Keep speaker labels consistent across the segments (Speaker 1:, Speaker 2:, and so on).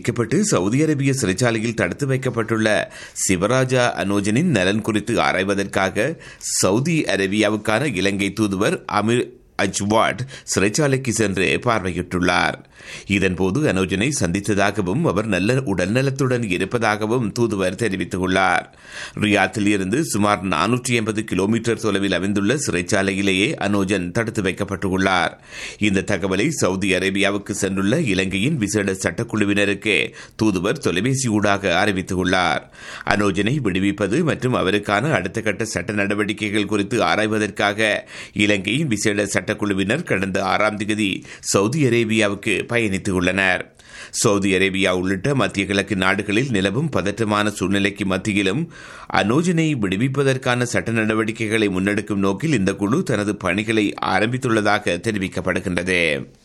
Speaker 1: பிடிக்கப்பட்டு Saudi அரேபிய சிறைச்சாலையில் தடுத்து வைக்கப்பட்டுள்ள சிவராஜா அனோஜனின் நலன் குறித்து ஆராய்வதற்காக சவுதி அரேபியாவுக்கான இலங்கை தூதுவர் அமீர் அஜ்வாட் சிறைச்சாலைக்கு சென்று பார்வையிட்டுள்ளார் இதன்போது அனோஜனை சந்தித்ததாகவும் அவர் நல்ல உடல்நலத்துடன் இருப்பதாகவும் தூதுவர் தெரிவித்துள்ளார் ரியாத்தில் இருந்து சுமார் நானூற்றி எண்பது கிலோமீட்டர் தொலைவில் அமைந்துள்ள சிறைச்சாலையிலேயே அனோஜன் தடுத்து வைக்கப்பட்டுள்ளார் இந்த தகவலை சவுதி அரேபியாவுக்கு சென்றுள்ள இலங்கையின் விசேட சட்டக்குழுவினருக்கு தூதுவர் தொலைபேசி ஊடாக அறிவித்துள்ளார் அனோஜனை விடுவிப்பது மற்றும் அவருக்கான அடுத்த கட்ட சட்ட நடவடிக்கைகள் குறித்து ஆராய்வதற்காக இலங்கையின் விசேட சட்டக்குழுவினர் கடந்த ஆறாம் தேதி சவுதி அரேபியாவுக்கு பயணித்துள்ளனர் சவுதி அரேபியா உள்ளிட்ட மத்திய கிழக்கு நாடுகளில் நிலவும் பதற்றமான சூழ்நிலைக்கு மத்தியிலும் அனோஜனை விடுவிப்பதற்கான சட்ட நடவடிக்கைகளை முன்னெடுக்கும் நோக்கில் இந்த குழு தனது பணிகளை ஆரம்பித்துள்ளதாக தெரிவிக்கப்படுகின்றது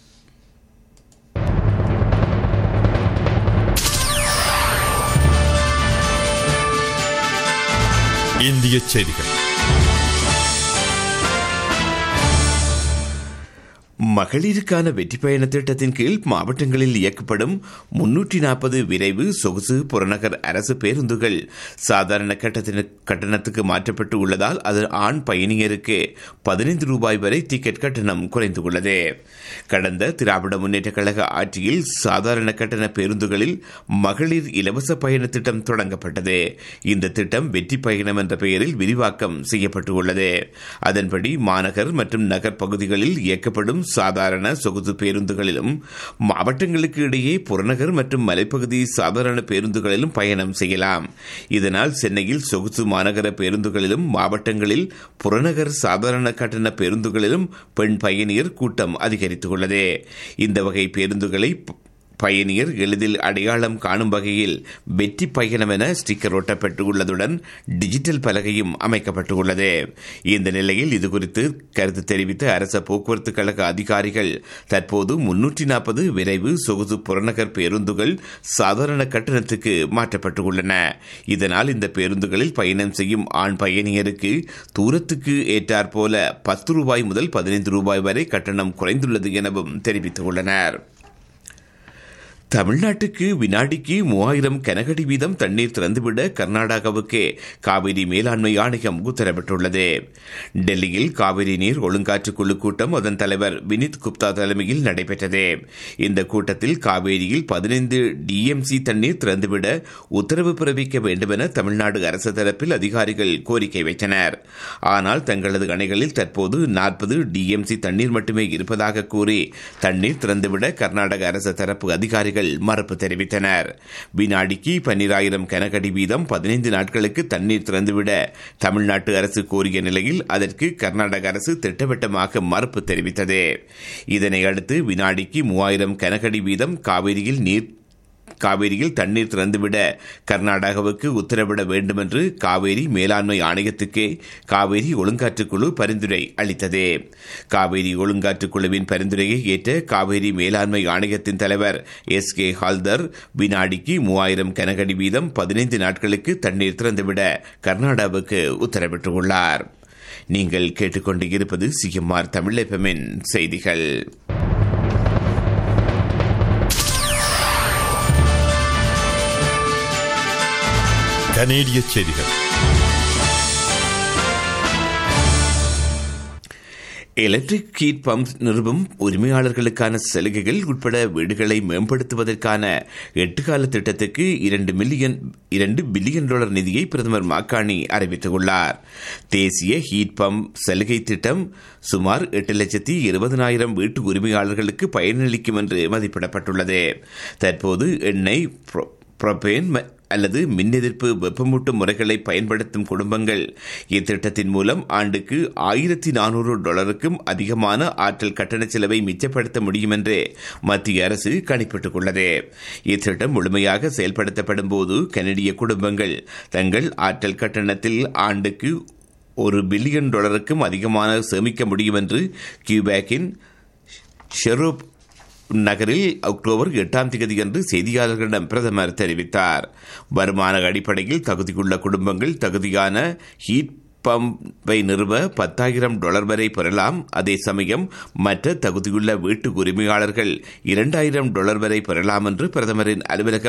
Speaker 2: இந்திய செய்திகள்
Speaker 1: மகளிருக்கான வெற்றி பயண திட்டத்தின் கீழ் மாவட்டங்களில் இயக்கப்படும் முன்னூற்றி நாற்பது விரைவு சொகுசு புறநகர் அரசு பேருந்துகள் சாதாரண கட்டணத்துக்கு மாற்றப்பட்டு உள்ளதால் அது ஆண் பயணியருக்கு பதினைந்து ரூபாய் வரை டிக்கெட் கட்டணம் குறைந்துள்ளது கடந்த திராவிட முன்னேற்ற கழக ஆட்சியில் சாதாரண கட்டண பேருந்துகளில் மகளிர் இலவச பயண திட்டம் தொடங்கப்பட்டது இந்த திட்டம் வெற்றி பயணம் என்ற பெயரில் விரிவாக்கம் செய்யப்பட்டுள்ளது அதன்படி மாநகர் மற்றும் நகர் பகுதிகளில் இயக்கப்படும் சாதாரண சொகுசு பேருந்துகளிலும் மாவட்டங்களுக்கு இடையே புறநகர் மற்றும் மலைப்பகுதி சாதாரண பேருந்துகளிலும் பயணம் செய்யலாம் இதனால் சென்னையில் சொகுசு மாநகர பேருந்துகளிலும் மாவட்டங்களில் புறநகர் சாதாரண கட்டண பேருந்துகளிலும் பெண் பயணியர் கூட்டம் அதிகரித்துள்ளது இந்த வகை பேருந்துகளை பயணியர் எளிதில் அடையாளம் காணும் வகையில் வெற்றி பயணம் என ஸ்டிக்கர் ஒட்டப்பட்டுள்ளதுடன் டிஜிட்டல் பலகையும் அமைக்கப்பட்டுள்ளது இந்த நிலையில் இதுகுறித்து கருத்து தெரிவித்த அரச போக்குவரத்து கழக அதிகாரிகள் தற்போது முன்னூற்றி நாற்பது விரைவு சொகுசு புறநகர் பேருந்துகள் சாதாரண கட்டணத்துக்கு மாற்றப்பட்டுள்ளன இதனால் இந்த பேருந்துகளில் பயணம் செய்யும் ஆண் பயணியருக்கு தூரத்துக்கு ஏற்றாற்போல பத்து ரூபாய் முதல் பதினைந்து ரூபாய் வரை கட்டணம் குறைந்துள்ளது எனவும் தெரிவித்துள்ளனர் தமிழ்நாட்டுக்கு வினாடிக்கு மூவாயிரம் கனகடி வீதம் தண்ணீர் திறந்துவிட கர்நாடகாவுக்கு காவிரி மேலாண்மை ஆணையம் உத்தரவிட்டுள்ளது டெல்லியில் காவிரி நீர் ஒழுங்காற்று குழு கூட்டம் அதன் தலைவர் வினித் குப்தா தலைமையில் நடைபெற்றது இந்த கூட்டத்தில் காவேரியில் பதினைந்து டிஎம்சி தண்ணீர் திறந்துவிட உத்தரவு பிறப்பிக்க வேண்டும் என தமிழ்நாடு அரசு தரப்பில் அதிகாரிகள் கோரிக்கை வைத்தனர் ஆனால் தங்களது அணைகளில் தற்போது நாற்பது டிஎம்சி தண்ணீர் மட்டுமே இருப்பதாக கூறி தண்ணீர் திறந்துவிட கர்நாடக அரசு தரப்பு அதிகாரிகள் அதிகாரிகள் மறுப்பு தெரிவித்தனர் வினாடிக்கு பன்னிராயிரம் கனகடி வீதம் பதினைந்து நாட்களுக்கு தண்ணீர் திறந்துவிட தமிழ்நாட்டு அரசு கோரிய நிலையில் அதற்கு கர்நாடக அரசு திட்டவட்டமாக மறுப்பு தெரிவித்தது இதனை அடுத்து வினாடிக்கு மூவாயிரம் கனகடி வீதம் காவிரியில் நீர் காவேரியில் தண்ணீர் திறந்துவிட கர்நாடகாவுக்கு உத்தரவிட வேண்டும் என்று காவேரி மேலாண்மை ஆணையத்துக்கு காவேரி ஒழுங்காற்றுக்குழு பரிந்துரை அளித்தது காவேரி ஒழுங்காற்றுக்குழுவின் பரிந்துரையை ஏற்ற காவேரி மேலாண்மை ஆணையத்தின் தலைவர் எஸ் கே ஹால்தர் வினாடிக்கு மூவாயிரம் கனகடி வீதம் பதினைந்து நாட்களுக்கு தண்ணீர் திறந்துவிட கர்நாடகாவுக்கு உத்தரவிட்டுள்ளார் நீங்கள் கேட்டுக்கொண்டு இருப்பது சிஎம்ஆர் தமிழ் செய்திகள்
Speaker 2: கனேடிய செய்திகள்
Speaker 1: எலக்ட்ரிக் ஹீட் பம்ப் நிறுவும் உரிமையாளர்களுக்கான சலுகைகள் உட்பட வீடுகளை மேம்படுத்துவதற்கான எட்டு கால திட்டத்துக்கு இரண்டு மில்லியன் இரண்டு பில்லியன் டாலர் நிதியை பிரதமர் மாக்காணி அறிவித்துள்ளார் தேசிய ஹீட் பம்ப் சலுகை திட்டம் சுமார் எட்டு லட்சத்தி இருபதனாயிரம் வீட்டு உரிமையாளர்களுக்கு பயனளிக்கும் என்று மதிப்பிடப்பட்டுள்ளது தற்போது எண்ணெய் புரோபேன் அல்லது மின் எதிர்ப்பு வெப்பமூட்டும் முறைகளை பயன்படுத்தும் குடும்பங்கள் இத்திட்டத்தின் மூலம் ஆண்டுக்கு ஆயிரத்தி நானூறு டாலருக்கும் அதிகமான ஆற்றல் கட்டண செலவை மிச்சப்படுத்த முடியும் என்று மத்திய அரசு கணிப்பிட்டுள்ளது இத்திட்டம் முழுமையாக செயல்படுத்தப்படும் போது கனடிய குடும்பங்கள் தங்கள் ஆற்றல் கட்டணத்தில் ஆண்டுக்கு ஒரு பில்லியன் டாலருக்கும் அதிகமான சேமிக்க முடியும் என்று கியூபேக்கின் ஷெரூப் நகரில் அக்டோபர் எட்டாம் தேதி அன்று செய்தியாளர்களிடம் பிரதமர் தெரிவித்தார் வருமான அடிப்படையில் தகுதியுள்ள குடும்பங்கள் தகுதியான ஹீட் பம்பை நிறுவ பத்தாயிரம் டாலர் வரை பெறலாம் அதே சமயம் மற்ற தகுதியுள்ள வீட்டு உரிமையாளர்கள் இரண்டாயிரம் டாலர் வரை பெறலாம் என்று பிரதமரின் அலுவலகம்